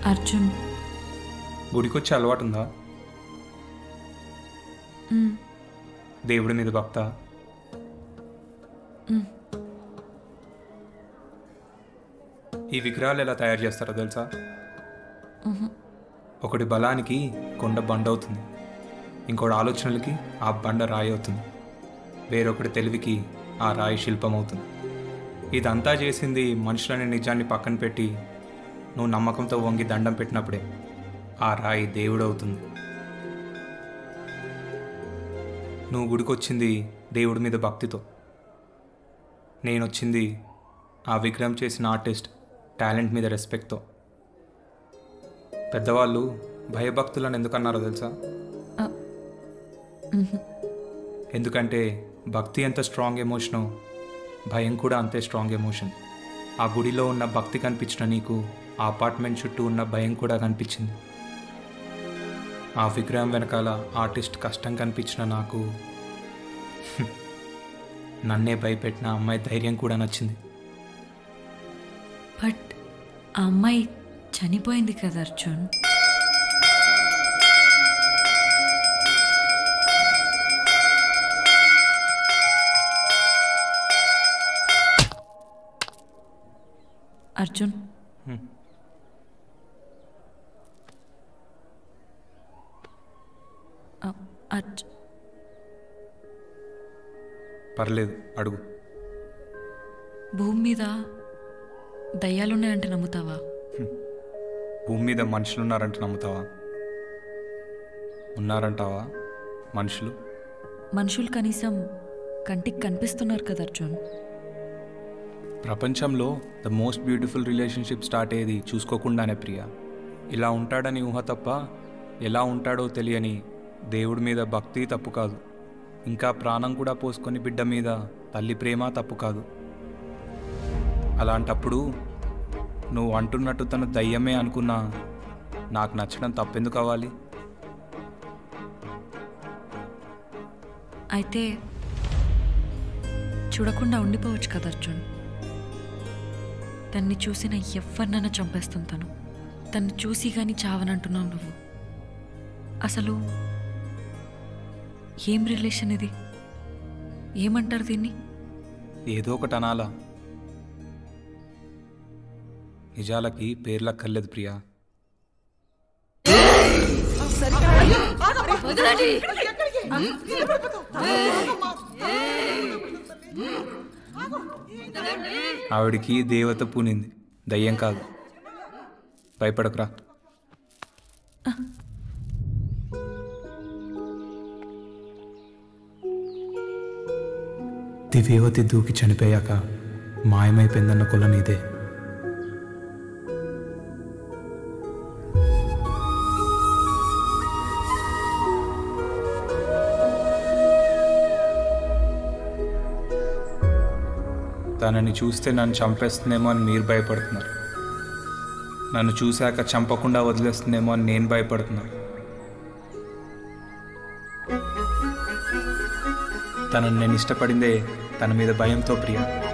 అర్జున్ గుడికొచ్చే అలవాటు ఉందా మ్, దేవుడి మీద భక్త ఈ విగ్రహాలు ఎలా తయారు చేస్తారో తెలుసా ఒకటి బలానికి కొండ బండ అవుతుంది ఇంకోటి ఆలోచనలకి ఆ బండ రాయి అవుతుంది వేరొకటి తెలివికి ఆ రాయి శిల్పం అవుతుంది ఇదంతా చేసింది మనుషులని నిజాన్ని పక్కన పెట్టి నువ్వు నమ్మకంతో వంగి దండం పెట్టినప్పుడే ఆ రాయి దేవుడు అవుతుంది నువ్వు గుడికొచ్చింది దేవుడి మీద భక్తితో నేను వచ్చింది ఆ విగ్రహం చేసిన ఆర్టిస్ట్ టాలెంట్ మీద రెస్పెక్ట్తో పెద్దవాళ్ళు భయభక్తులను ఎందుకన్నారో తెలుసా ఆ, మ్హూ. ఎందుకంటే భక్తి ఎంత స్ట్రాంగ్ ఎమోషనో భయం కూడా అంతే స్ట్రాంగ్ ఎమోషన్ ఆ గుడిలో ఉన్న భక్తి కనిపించిన నీకు ఆ అపార్ట్మెంట్ చుట్టూ ఉన్న భయం కూడా కనిపించింది ఆ విగ్రహం వెనకాల ఆర్టిస్ట్ కష్టం కనిపించిన నాకు హ్మ్, నన్నే భయపెట్టిన అమ్మాయి ధైర్యం కూడా నచ్చింది బట్ ఆ అమ్మాయి చనిపోయింది కదా అర్జున్ అర్జున్ హ్మ్. ఆ, అర్జున్ పర్లేదు అడుగు భూమి మీద దయ్యాలున్నాయంటే నమ్ముతావా భూమి మీద మనుషులు ఉన్నారంటే నమ్ముతావా ఉన్నారంటావా మనుషులు మనుషులు కనీసం కంటికి కనిపిస్తున్నారు కదా అర్జున్ ప్రపంచంలో the most beautiful relationship start అయ్యేది చూసుకోకుండానే ప్రియ ఇలా ఉంటాడని ఊహ తప్ప ఎలా ఉంటాడో తెలియని దేవుడి మీద భక్తి తప్పు కాదు ఇంకా ప్రాణం కూడా పోసుకొని బిడ్డ మీద తల్లి ప్రేమ తప్పు కాదు అలాంటప్పుడు నువ్వు అంటున్నట్టు తను దయ్యమే అనుకున్నా నాకు నచ్చడం తప్పెందుకు అవ్వాలి అయితే చూడకుండా ఉండిపోవచ్చు కదా అర్జున్ తన్ని చూసిన ఎవరినైనా చంపేస్తాను తను తన్ని చూసి కానీ చావనంటున్నావు నువ్వు అసలు ఏం రిలేషన్ ఇది ఏమంటారు దీన్ని ఏదో ఒకటి అనాలా నిజాలకి పేర్లక్కర్లేదు ప్రియా ఆవిడికి దేవత పూనింది దయ్యం కాదు భయపడకురా దివ్యవతి దూకి చనిపోయాక మాయమైపోయిందన్న కొల నీదే తనని చూస్తే నన్ను చంపేస్తుందేమో అని మీరు భయపడుతున్నారు నన్ను చూశాక చంపకుండా వదిలేస్తుందేమో అని నేను భయపడుతున్నాను తనని నేను ఇష్టపడిందే తన మీద భయంతో ప్రియ